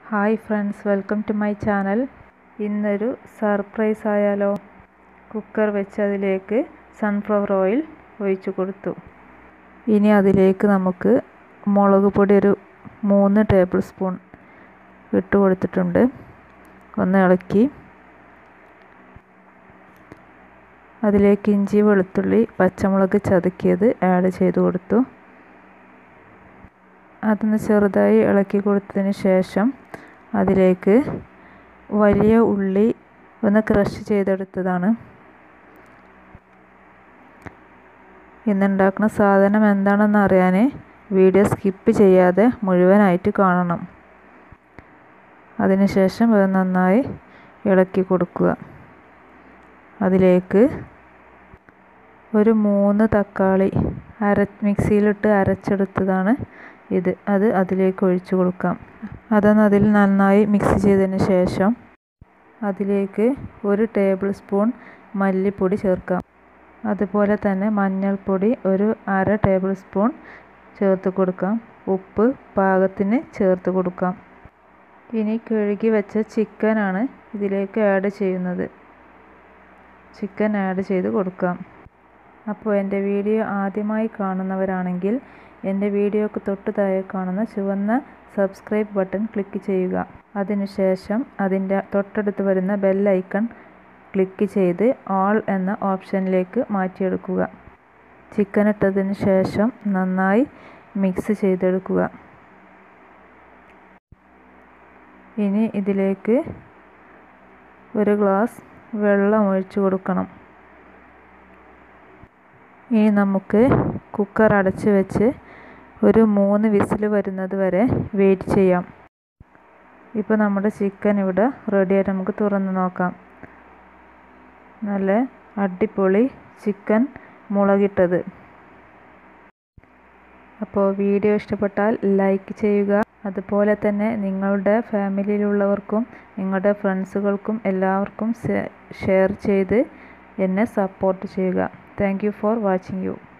hi friends welcome to my channel ഇന്നൊരു surprise ആയാലോ cooker വെച്ച് അതിലേക്ക് സൺഫ്ലവർ ഓയിൽ ഒഴിച്ചു കൊടുത്തു ഇനി അതിലേക്ക് നമുക്ക് മുളക് പൊടി ഒരു മൂന്ന് ടേബിൾ സ്പൂൺ ഇട്ട് കൊടുത്തിട്ടുണ്ട് ഒന്ന് ഇളക്കി അതിലേക്ക് ഇഞ്ചി വെളുത്തുള്ളി പച്ചമുളക് ചതുക്കിയത് ആഡ് ചെയ്ത് കൊടുത്തു അതൊന്ന് ചെറുതായി ഇളക്കി കൊടുത്തതിന് ശേഷം അതിലേക്ക് വലിയ ഉള്ളി ഒന്ന് ക്രഷ് ചെയ്തെടുത്തതാണ് ഇന്നുണ്ടാക്കുന്ന സാധനം എന്താണെന്ന് അറിയാൻ വീഡിയോ സ്കിപ്പ് ചെയ്യാതെ മുഴുവനായിട്ട് കാണണം അതിനുശേഷം അത് നന്നായി ഇളക്കി കൊടുക്കുക അതിലേക്ക് ഒരു മൂന്ന് തക്കാളി അര മിക്സിയിലിട്ട് അരച്ചെടുത്തതാണ് ഇത് അത് അതിലേക്ക് ഒഴിച്ചു കൊടുക്കാം അതൊന്ന് അതിൽ നന്നായി മിക്സ് ചെയ്തതിന് ശേഷം അതിലേക്ക് ഒരു ടേബിൾ സ്പൂൺ മല്ലിപ്പൊടി ചേർക്കാം അതുപോലെ തന്നെ മഞ്ഞൾപ്പൊടി ഒരു അര ടേബിൾ സ്പൂൺ ചേർത്ത് കൊടുക്കാം ഉപ്പ് പാകത്തിന് ചേർത്ത് കൊടുക്കാം ഇനി കഴുകി വെച്ച ചിക്കനാണ് ഇതിലേക്ക് ആഡ് ചെയ്യുന്നത് ചിക്കൻ ആഡ് ചെയ്ത് കൊടുക്കാം അപ്പോൾ എൻ്റെ വീഡിയോ ആദ്യമായി കാണുന്നവരാണെങ്കിൽ എൻ്റെ വീഡിയോക്ക് തൊട്ട് താഴെ കാണുന്ന ചുവന്ന സബ്സ്ക്രൈബ് ബട്ടൺ ക്ലിക്ക് ചെയ്യുക അതിനുശേഷം അതിൻ്റെ തൊട്ടടുത്ത് വരുന്ന ബെൽ ഐക്കൺ ക്ലിക്ക് ചെയ്ത് ഓൾ എന്ന ഓപ്ഷനിലേക്ക് മാറ്റിയെടുക്കുക ചിക്കൻ ഇട്ടതിന് ശേഷം നന്നായി മിക്സ് ചെയ്തെടുക്കുക ഇനി ഇതിലേക്ക് ഒരു ഗ്ലാസ് വെള്ളം ഒഴിച്ചു കൊടുക്കണം ഇനി നമുക്ക് കുക്കർ അടച്ച് വെച്ച് ഒരു മൂന്ന് വിസിൽ വരുന്നത് വരെ വെയിറ്റ് ചെയ്യാം ഇപ്പോൾ നമ്മുടെ ചിക്കൻ ഇവിടെ റെഡിയായിട്ട് നമുക്ക് തുറന്ന് നോക്കാം നല്ല അടിപൊളി ചിക്കൻ മുളകിട്ടത് അപ്പോൾ വീഡിയോ ഇഷ്ടപ്പെട്ടാൽ ലൈക്ക് ചെയ്യുക അതുപോലെ തന്നെ നിങ്ങളുടെ ഫാമിലിയിലുള്ളവർക്കും നിങ്ങളുടെ ഫ്രണ്ട്സുകൾക്കും എല്ലാവർക്കും ഷെയർ ചെയ്ത് എന്നെ സപ്പോർട്ട് ചെയ്യുക thank you for watching U